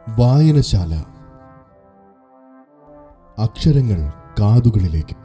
വായനശാല അക്ഷരങ്ങൾ കാതുകളിലേക്ക്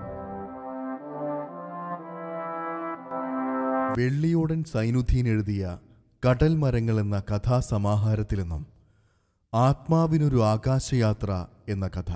വെള്ളിയോടൻ സൈനുദ്ദീൻ എഴുതിയ കടൽ മരങ്ങൾ എന്ന കഥാസമാഹാരത്തിൽ നിന്നും ആത്മാവിനൊരു ആകാശയാത്ര എന്ന കഥ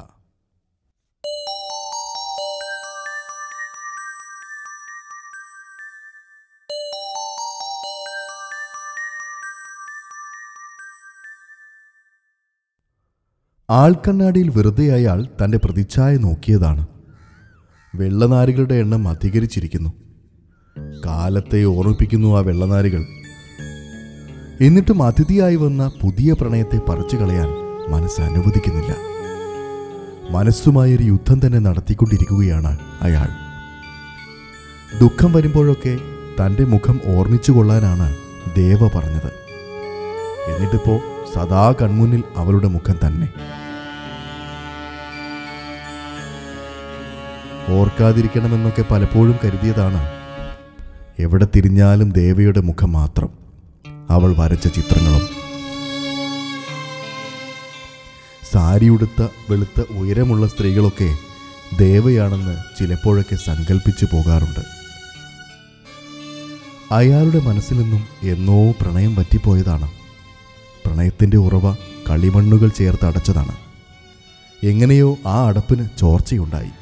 ആൾക്കണ്ണാടിയിൽ വെറുതെ അയാൾ തന്റെ പ്രതിച്ഛായ നോക്കിയതാണ് വെള്ളനാരുകളുടെ എണ്ണം അധികരിച്ചിരിക്കുന്നു കാലത്തെ ഓർമ്മിപ്പിക്കുന്നു ആ വെള്ളനാരുകൾ എന്നിട്ടും അതിഥിയായി വന്ന പുതിയ പ്രണയത്തെ പറിച്ചു കളയാൻ മനസ്സ് അനുവദിക്കുന്നില്ല മനസ്സുമായൊരു യുദ്ധം തന്നെ നടത്തിക്കൊണ്ടിരിക്കുകയാണ് അയാൾ ദുഃഖം വരുമ്പോഴൊക്കെ തൻ്റെ മുഖം ഓർമ്മിച്ചു കൊള്ളാനാണ് ദേവ പറഞ്ഞത് എന്നിട്ടിപ്പോ സദാ കൺമുന്നിൽ അവളുടെ മുഖം തന്നെ ഓർക്കാതിരിക്കണമെന്നൊക്കെ പലപ്പോഴും കരുതിയതാണ് എവിടെ തിരിഞ്ഞാലും ദേവയുടെ മുഖം മാത്രം അവൾ വരച്ച ചിത്രങ്ങളും സാരിയുടുത്ത വെളുത്ത ഉയരമുള്ള സ്ത്രീകളൊക്കെ ദേവയാണെന്ന് ചിലപ്പോഴൊക്കെ സങ്കല്പിച്ചു പോകാറുണ്ട് അയാളുടെ മനസ്സിൽ നിന്നും എന്നോ പ്രണയം പറ്റിപ്പോയതാണ് പ്രണയത്തിന്റെ ഉറവ കളിമണ്ണുകൾ ചേർത്ത് അടച്ചതാണ് എങ്ങനെയോ ആ അടപ്പിന് ചോർച്ചയുണ്ടായി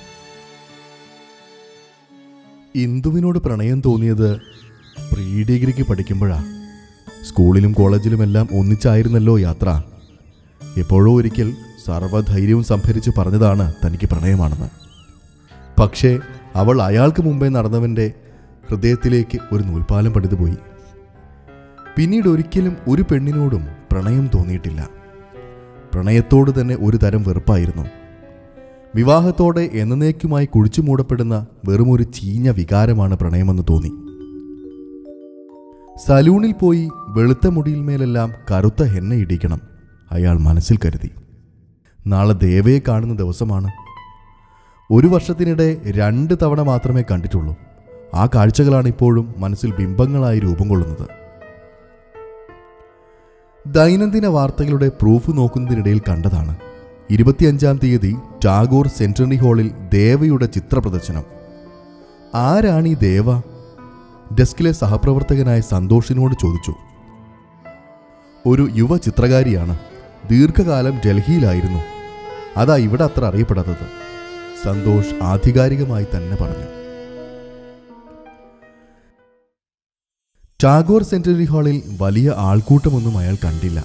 ഇന്ദുവിനോട് പ്രണയം തോന്നിയത് പ്രീ ഡിഗ്രിക്ക് പഠിക്കുമ്പോഴാ സ്കൂളിലും കോളേജിലുമെല്ലാം ഒന്നിച്ചായിരുന്നല്ലോ യാത്ര എപ്പോഴോ ഒരിക്കൽ സർവ്വധൈര്യവും സംഭരിച്ച് പറഞ്ഞതാണ് തനിക്ക് പ്രണയമാണെന്ന് പക്ഷേ അവൾ അയാൾക്ക് മുമ്പേ നടന്നവൻ്റെ ഹൃദയത്തിലേക്ക് ഒരു നൂൽപ്പാലം പണിതുപോയി പിന്നീട് ഒരിക്കലും ഒരു പെണ്ണിനോടും പ്രണയം തോന്നിയിട്ടില്ല പ്രണയത്തോട് തന്നെ ഒരു തരം വെറുപ്പായിരുന്നു വിവാഹത്തോടെ എന്നേക്കുമായി കുഴിച്ചു മൂടപ്പെടുന്ന വെറുമൊരു ചീഞ്ഞ വികാരമാണ് പ്രണയമെന്ന് തോന്നി സലൂണിൽ പോയി വെളുത്ത മുടിയിന്മേലെല്ലാം കറുത്ത ഹെന്ന ഇടിക്കണം അയാൾ മനസ്സിൽ കരുതി നാളെ ദേവയെ കാണുന്ന ദിവസമാണ് ഒരു വർഷത്തിനിടെ രണ്ട് തവണ മാത്രമേ കണ്ടിട്ടുള്ളൂ ആ കാഴ്ചകളാണ് ഇപ്പോഴും മനസ്സിൽ ബിംബങ്ങളായി രൂപം കൊള്ളുന്നത് ദൈനംദിന വാർത്തകളുടെ പ്രൂഫ് നോക്കുന്നതിനിടയിൽ കണ്ടതാണ് ഇരുപത്തിയഞ്ചാം തീയതി ടാഗോർ സെൻട്രറി ഹാളിൽ ദേവയുടെ ചിത്രപ്രദർശനം ആരാണ് ഈ ദേവ ഡെസ്കിലെ സഹപ്രവർത്തകനായ സന്തോഷിനോട് ചോദിച്ചു ഒരു യുവ ചിത്രകാരിയാണ് ദീർഘകാലം ഡൽഹിയിലായിരുന്നു അതാ ഇവിടെ അത്ര അറിയപ്പെടാത്തത് സന്തോഷ് ആധികാരികമായി തന്നെ പറഞ്ഞു ടാഗോർ സെൻട്രറി ഹാളിൽ വലിയ ആൾക്കൂട്ടമൊന്നും അയാൾ കണ്ടില്ല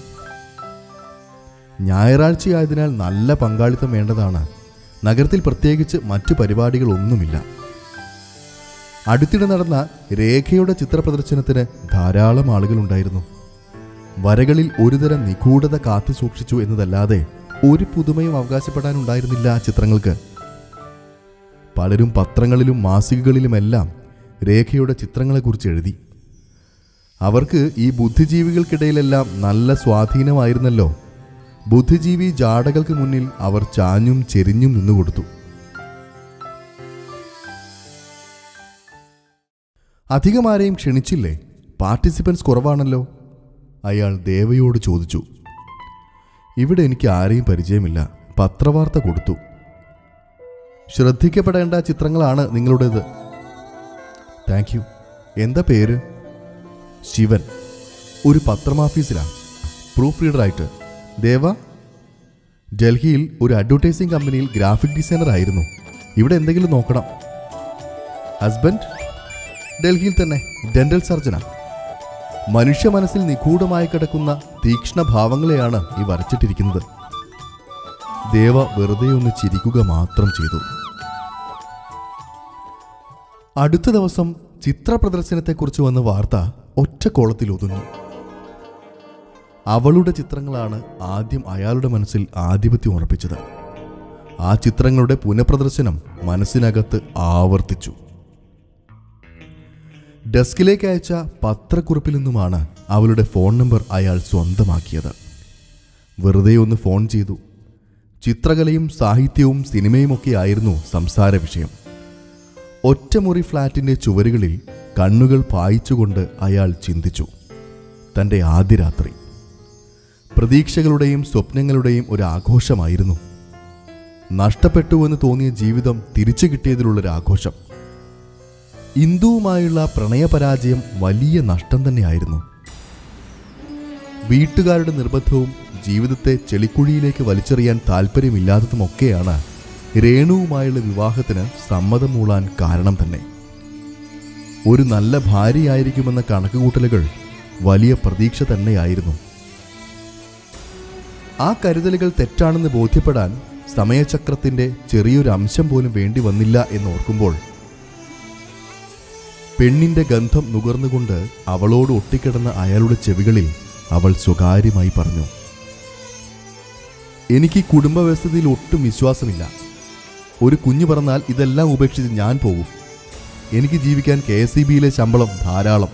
ഞായറാഴ്ചയായതിനാൽ നല്ല പങ്കാളിത്തം വേണ്ടതാണ് നഗരത്തിൽ പ്രത്യേകിച്ച് മറ്റു പരിപാടികളൊന്നുമില്ല അടുത്തിടെ നടന്ന രേഖയുടെ ചിത്രപ്രദർശനത്തിന് ധാരാളം ആളുകളുണ്ടായിരുന്നു വരകളിൽ ഒരുതരം നിഗൂഢത കാത്തു സൂക്ഷിച്ചു എന്നതല്ലാതെ ഒരു പുതുമയും അവകാശപ്പെടാനുണ്ടായിരുന്നില്ല ആ ചിത്രങ്ങൾക്ക് പലരും പത്രങ്ങളിലും മാസികകളിലുമെല്ലാം രേഖയുടെ ചിത്രങ്ങളെക്കുറിച്ച് എഴുതി അവർക്ക് ഈ ബുദ്ധിജീവികൾക്കിടയിലെല്ലാം നല്ല സ്വാധീനമായിരുന്നല്ലോ ബുദ്ധിജീവി ജാടകൾക്ക് മുന്നിൽ അവർ ചാഞ്ഞും ചെരിഞ്ഞും നിന്നുകൊടുത്തു അധികമാരെയും ക്ഷണിച്ചില്ലേ പാർട്ടിസിപ്പൻസ് കുറവാണല്ലോ അയാൾ ദേവയോട് ചോദിച്ചു ഇവിടെ എനിക്ക് ആരെയും പരിചയമില്ല പത്രവാർത്ത കൊടുത്തു ശ്രദ്ധിക്കപ്പെടേണ്ട ചിത്രങ്ങളാണ് നിങ്ങളുടേത് താങ്ക് യു എന്താ പേര് ശിവൻ ഒരു പത്രമാഫീസിലാണ് പ്രൂഫ് റീഡറായിട്ട് ദേവ ഡൽഹിയിൽ ഒരു അഡ്വർടൈസിംഗ് കമ്പനിയിൽ ഗ്രാഫിക് ഡിസൈനർ ആയിരുന്നു ഇവിടെ എന്തെങ്കിലും നോക്കണം ഹസ്ബൻഡ് ഡൽഹിയിൽ തന്നെ ഡെന്റൽ സർജനാ മനുഷ്യ മനസ്സിൽ നിഗൂഢമായി കിടക്കുന്ന തീക്ഷ്ണ ഭാവങ്ങളെയാണ് ഈ വരച്ചിട്ടിരിക്കുന്നത് ദേവ വെറുതെ ഒന്ന് ചിരിക്കുക മാത്രം ചെയ്തു അടുത്ത ദിവസം ചിത്ര പ്രദർശനത്തെക്കുറിച്ച് വന്ന വാർത്ത ഒറ്റ കോളത്തിൽ ഒതുങ്ങി അവളുടെ ചിത്രങ്ങളാണ് ആദ്യം അയാളുടെ മനസ്സിൽ ആധിപത്യം ഉറപ്പിച്ചത് ആ ചിത്രങ്ങളുടെ പുനഃപ്രദർശനം മനസ്സിനകത്ത് ആവർത്തിച്ചു ഡെസ്കിലേക്ക് അയച്ച പത്രക്കുറിപ്പിൽ നിന്നുമാണ് അവളുടെ ഫോൺ നമ്പർ അയാൾ സ്വന്തമാക്കിയത് വെറുതെ ഒന്ന് ഫോൺ ചെയ്തു ചിത്രകലയും സാഹിത്യവും സിനിമയുമൊക്കെ ആയിരുന്നു സംസാര വിഷയം ഒറ്റമുറി ഫ്ലാറ്റിന്റെ ചുവരുകളിൽ കണ്ണുകൾ പായിച്ചുകൊണ്ട് അയാൾ ചിന്തിച്ചു തൻ്റെ ആദ്യ രാത്രി പ്രതീക്ഷകളുടെയും സ്വപ്നങ്ങളുടെയും ഒരു ആഘോഷമായിരുന്നു നഷ്ടപ്പെട്ടുവെന്ന് തോന്നിയ ജീവിതം തിരിച്ചു കിട്ടിയതിലുള്ളൊരു ആഘോഷം ഇന്ദുവുമായുള്ള പ്രണയപരാജയം വലിയ നഷ്ടം തന്നെയായിരുന്നു വീട്ടുകാരുടെ നിർബന്ധവും ജീവിതത്തെ ചെളിക്കുഴിയിലേക്ക് വലിച്ചെറിയാൻ താല്പര്യമില്ലാത്തതുമൊക്കെയാണ് രേണുവുമായുള്ള വിവാഹത്തിന് സമ്മതം മൂളാൻ കാരണം തന്നെ ഒരു നല്ല ഭാര്യയായിരിക്കുമെന്ന കണക്കുകൂട്ടലുകൾ വലിയ പ്രതീക്ഷ തന്നെയായിരുന്നു ആ കരുതലുകൾ തെറ്റാണെന്ന് ബോധ്യപ്പെടാൻ സമയചക്രത്തിന്റെ ചെറിയൊരു അംശം പോലും വേണ്ടി വന്നില്ല എന്നോർക്കുമ്പോൾ പെണ്ണിന്റെ ഗന്ധം നുകർന്നുകൊണ്ട് അവളോട് ഒട്ടിക്കിടന്ന അയാളുടെ ചെവികളിൽ അവൾ സ്വകാര്യമായി പറഞ്ഞു എനിക്ക് ഈ കുടുംബ വ്യവസ്ഥതയിൽ ഒട്ടും വിശ്വാസമില്ല ഒരു കുഞ്ഞു പറഞ്ഞാൽ ഇതെല്ലാം ഉപേക്ഷിച്ച് ഞാൻ പോകും എനിക്ക് ജീവിക്കാൻ കെ എസ് ബിയിലെ ശമ്പളം ധാരാളം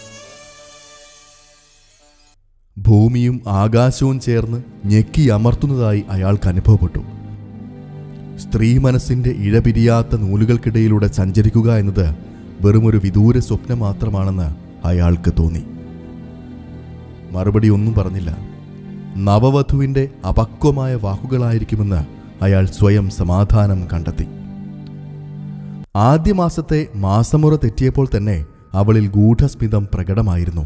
ഭൂമിയും ആകാശവും ചേർന്ന് ഞെക്കി അമർത്തുന്നതായി അയാൾക്ക് അനുഭവപ്പെട്ടു സ്ത്രീ മനസ്സിന്റെ ഇഴപിരിയാത്ത നൂലുകൾക്കിടയിലൂടെ സഞ്ചരിക്കുക എന്നത് വെറുമൊരു വിദൂര സ്വപ്നം മാത്രമാണെന്ന് അയാൾക്ക് തോന്നി മറുപടി ഒന്നും പറഞ്ഞില്ല നവവധുവിന്റെ അപക്വമായ വാക്കുകളായിരിക്കുമെന്ന് അയാൾ സ്വയം സമാധാനം കണ്ടെത്തി ആദ്യ മാസത്തെ മാസമുറ തെറ്റിയപ്പോൾ തന്നെ അവളിൽ ഗൂഢസ്മിതം പ്രകടമായിരുന്നു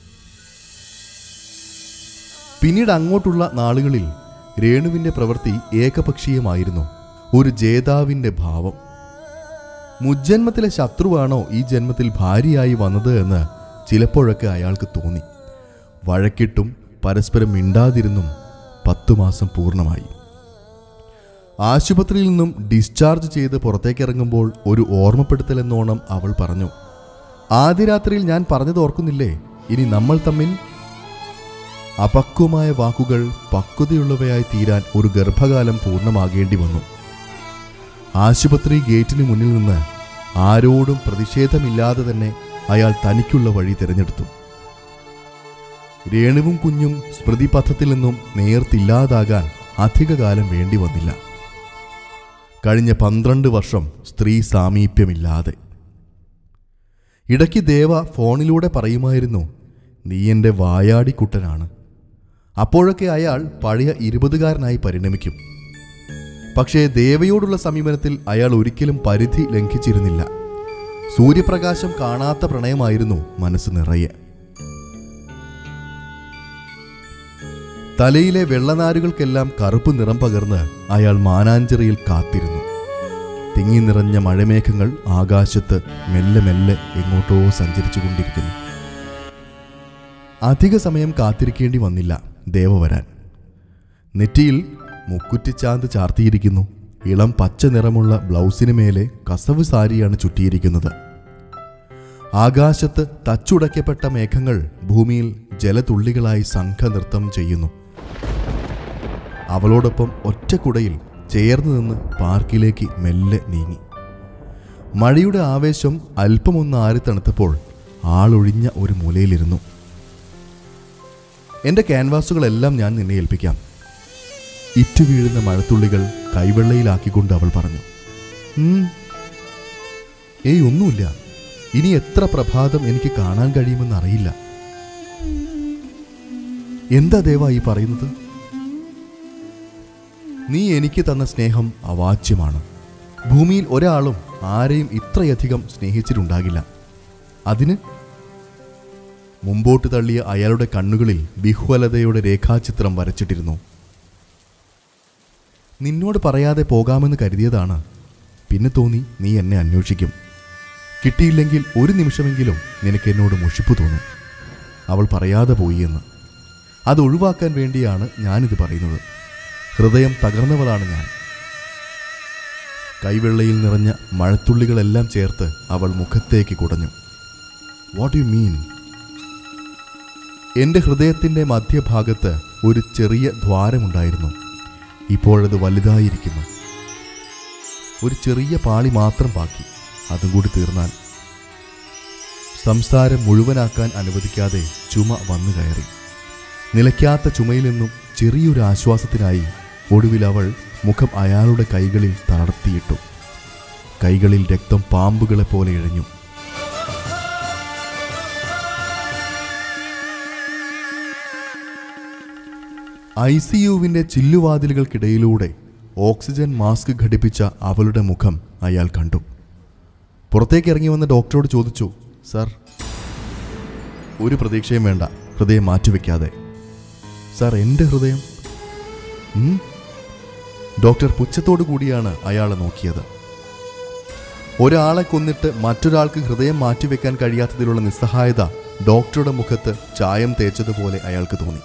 പിന്നീട് അങ്ങോട്ടുള്ള നാളുകളിൽ രേണുവിന്റെ പ്രവൃത്തി ഏകപക്ഷീയമായിരുന്നു ഒരു ജേതാവിന്റെ ഭാവം മുജ്ജന്മത്തിലെ ശത്രുവാണോ ഈ ജന്മത്തിൽ ഭാര്യയായി വന്നത് എന്ന് ചിലപ്പോഴൊക്കെ അയാൾക്ക് തോന്നി വഴക്കിട്ടും പരസ്പരം മിണ്ടാതിരുന്നും പത്തു മാസം പൂർണ്ണമായി ആശുപത്രിയിൽ നിന്നും ഡിസ്ചാർജ് ചെയ്ത് പുറത്തേക്കിറങ്ങുമ്പോൾ ഒരു ഓർമ്മപ്പെടുത്തൽ എന്നോണം അവൾ പറഞ്ഞു ആദ്യ രാത്രിയിൽ ഞാൻ പറഞ്ഞത് ഓർക്കുന്നില്ലേ ഇനി നമ്മൾ തമ്മിൽ അപക്വമായ വാക്കുകൾ പക്വതയുള്ളവയായി തീരാൻ ഒരു ഗർഭകാലം പൂർണ്ണമാകേണ്ടി വന്നു ആശുപത്രി ഗേറ്റിന് മുന്നിൽ നിന്ന് ആരോടും പ്രതിഷേധമില്ലാതെ തന്നെ അയാൾ തനിക്കുള്ള വഴി തിരഞ്ഞെടുത്തു രേണുവും കുഞ്ഞും സ്മൃതിപഥത്തിൽ നിന്നും നേർത്തില്ലാതാകാൻ അധികകാലം വേണ്ടി വന്നില്ല കഴിഞ്ഞ പന്ത്രണ്ട് വർഷം സ്ത്രീ സാമീപ്യമില്ലാതെ ഇടയ്ക്ക് ദേവ ഫോണിലൂടെ പറയുമായിരുന്നു നീ എൻ്റെ വായാടിക്കുട്ടനാണ് അപ്പോഴൊക്കെ അയാൾ പഴയ ഇരുപതുകാരനായി പരിണമിക്കും പക്ഷേ ദേവയോടുള്ള സമീപനത്തിൽ അയാൾ ഒരിക്കലും പരിധി ലംഘിച്ചിരുന്നില്ല സൂര്യപ്രകാശം കാണാത്ത പ്രണയമായിരുന്നു മനസ്സ് നിറയെ തലയിലെ വെള്ളനാരുകൾക്കെല്ലാം കറുപ്പ് നിറം പകർന്ന് അയാൾ മാനാഞ്ചിറയിൽ കാത്തിരുന്നു തിങ്ങി നിറഞ്ഞ മഴമേഘങ്ങൾ ആകാശത്ത് മെല്ലെ മെല്ലെ എങ്ങോട്ടോ സഞ്ചരിച്ചുകൊണ്ടിരിക്കുന്നു അധിക സമയം കാത്തിരിക്കേണ്ടി വന്നില്ല ദേവ വരാൻ നെറ്റിയിൽ മുക്കുറ്റിച്ചാന്ത് ചാർത്തിയിരിക്കുന്നു ഇളം പച്ച നിറമുള്ള ബ്ലൗസിന് മേലെ കസവ് സാരിയാണ് ചുറ്റിയിരിക്കുന്നത് ആകാശത്ത് തച്ചുടയ്ക്കപ്പെട്ട മേഘങ്ങൾ ഭൂമിയിൽ ജലതുള്ളികളായി സംഘനൃത്തം ചെയ്യുന്നു അവളോടൊപ്പം ഒറ്റക്കുടയിൽ ചേർന്ന് നിന്ന് പാർക്കിലേക്ക് മെല്ലെ നീങ്ങി മഴയുടെ ആവേശം അല്പമൊന്ന് ആറി തണുത്തപ്പോൾ ആളൊഴിഞ്ഞ ഒരു മൂലയിലിരുന്നു എൻ്റെ ക്യാൻവാസുകളെല്ലാം ഞാൻ നിന്നെ ഏൽപ്പിക്കാം ഇറ്റു വീഴുന്ന മഴത്തുള്ളികൾ കൈവെള്ളയിലാക്കിക്കൊണ്ട് അവൾ പറഞ്ഞു "ഉം, ഏയ് ഒന്നുമില്ല ഇനി എത്ര പ്രഭാതം എനിക്ക് കാണാൻ കഴിയുമെന്ന് അറിയില്ല എന്താ ദേവ ഈ പറയുന്നത് നീ എനിക്ക് തന്ന സ്നേഹം അവാച്യമാണ് ഭൂമിയിൽ ഒരാളും ആരെയും ഇത്രയധികം സ്നേഹിച്ചിട്ടുണ്ടാകില്ല അതിന് മുമ്പോട്ട് തള്ളിയ അയാളുടെ കണ്ണുകളിൽ വിഹ്വലതയുടെ രേഖാചിത്രം വരച്ചിട്ടിരുന്നു നിന്നോട് പറയാതെ പോകാമെന്ന് കരുതിയതാണ് പിന്നെ തോന്നി നീ എന്നെ അന്വേഷിക്കും കിട്ടിയില്ലെങ്കിൽ ഒരു നിമിഷമെങ്കിലും നിനക്ക് എന്നോട് മുഷിപ്പ് തോന്നും അവൾ പറയാതെ പോയി എന്ന് അത് ഒഴിവാക്കാൻ വേണ്ടിയാണ് ഞാനിത് പറയുന്നത് ഹൃദയം തകർന്നവളാണ് ഞാൻ കൈവെള്ളയിൽ നിറഞ്ഞ മഴത്തുള്ളികളെല്ലാം ചേർത്ത് അവൾ മുഖത്തേക്ക് കുടഞ്ഞു വാട്ട് യു മീൻ എൻ്റെ ഹൃദയത്തിൻ്റെ മധ്യഭാഗത്ത് ഒരു ചെറിയ ദ്വാരമുണ്ടായിരുന്നു ഇപ്പോഴത് വലുതായിരിക്കുന്നു ഒരു ചെറിയ പാളി മാത്രം ബാക്കി അതും കൂടി തീർന്നാൽ സംസാരം മുഴുവനാക്കാൻ അനുവദിക്കാതെ ചുമ വന്നു കയറി നിലയ്ക്കാത്ത ചുമയിൽ നിന്നും ചെറിയൊരു ആശ്വാസത്തിനായി ഒടുവിൽ അവൾ മുഖം അയാളുടെ കൈകളിൽ തളർത്തിയിട്ടു കൈകളിൽ രക്തം പാമ്പുകളെ പോലെ ഇഴഞ്ഞു ഐ സി യുവിൻ്റെ ചില്ലുവാതിലുകൾക്കിടയിലൂടെ ഓക്സിജൻ മാസ്ക് ഘടിപ്പിച്ച അവളുടെ മുഖം അയാൾ കണ്ടു പുറത്തേക്ക് ഇറങ്ങി വന്ന ഡോക്ടറോട് ചോദിച്ചു സർ ഒരു പ്രതീക്ഷയും വേണ്ട ഹൃദയം മാറ്റിവെക്കാതെ സാർ എൻ്റെ ഹൃദയം ഉം? ഡോക്ടർ പുച്ഛത്തോടു കൂടിയാണ് അയാളെ നോക്കിയത് ഒരാളെ കൊന്നിട്ട് മറ്റൊരാൾക്ക് ഹൃദയം മാറ്റിവെക്കാൻ കഴിയാത്തതിലുള്ള നിസ്സഹായത ഡോക്ടറുടെ മുഖത്ത് ചായം തേച്ചതുപോലെ അയാൾക്ക് തോന്നി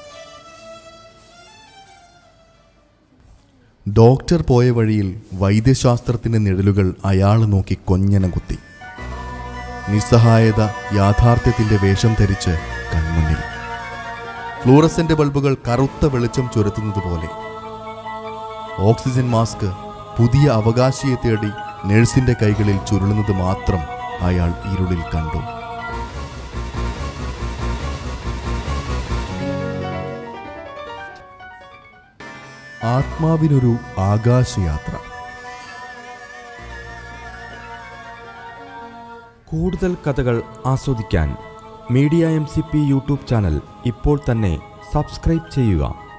ഡോക്ടർ പോയ വഴിയിൽ വൈദ്യശാസ്ത്രത്തിന്റെ നിഴലുകൾ അയാളെ നോക്കി കൊഞ്ഞനം കുത്തി നിസ്സഹായത യാഥാർത്ഥ്യത്തിന്റെ വേഷം ധരിച്ച് കൺമുന്നിൽ ഫ്ലൂറസെന്റ് ബൾബുകൾ കറുത്ത വെളിച്ചം ചുരത്തുന്നത് പോലെ ഓക്സിജൻ മാസ്ക് പുതിയ അവകാശിയെ തേടി നഴ്സിന്റെ കൈകളിൽ ചുരുളുന്നത് മാത്രം അയാൾ ഇരുളിൽ കണ്ടു ആത്മാവിനൊരു ആകാശയാത്ര കൂടുതൽ കഥകൾ ആസ്വദിക്കാൻ media M C P YouTube channel ഇപ്പോൾ തന്നെ സബ്സ്ക്രൈബ് ചെയ്യുക